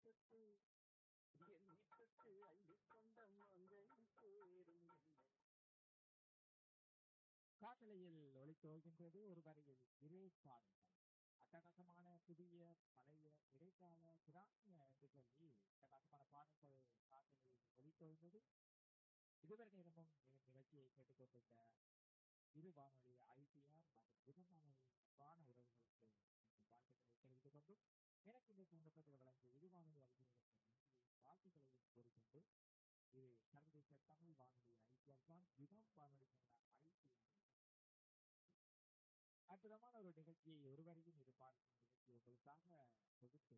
தொட்டு என்னை தொட்டு அள்ளிக் கொண்ட மங்கை சேரும் என்னை காட்டலையில் ஒளித்தோகின்றது ஒரு வரியில் இரு பாடல்கள் அட்டகாசமான புதிய பழைய இடைக்கால கிராமிய என்று சொல்லி அட்டகாசமான பாடல்கள் காட்டலையில் ஒளித்தோகின்றது இதுவரை நேரமும் இந்த நிகழ்ச்சியை கேட்டுக்கொண்டிருந்த இரு வானொலி ஐடிஆர் மற்றும் விதமான அன்பான உறவுகளுக்கு எனது வாழ்த்துக்களை தெரிவித்துக் கொண்டு எனக்கு இந்த தூண்டப்பட்டு வழங்கிய இரு வானொலி அறிஞர்களுக்கு நன்றியையும் வாழ்த்துக்களையும் கூறிக்கொண்டு இது சர்வதேச தமிழ் வானொலி ஐடிஆர் தான் விதம் வானொலிக்கான ஐடிஆர் அற்புதமான ஒரு நிகழ்ச்சியை ஒருவரையும் இது பார்க்கும் நிகழ்ச்சி உங்களுக்காக தொகுத்து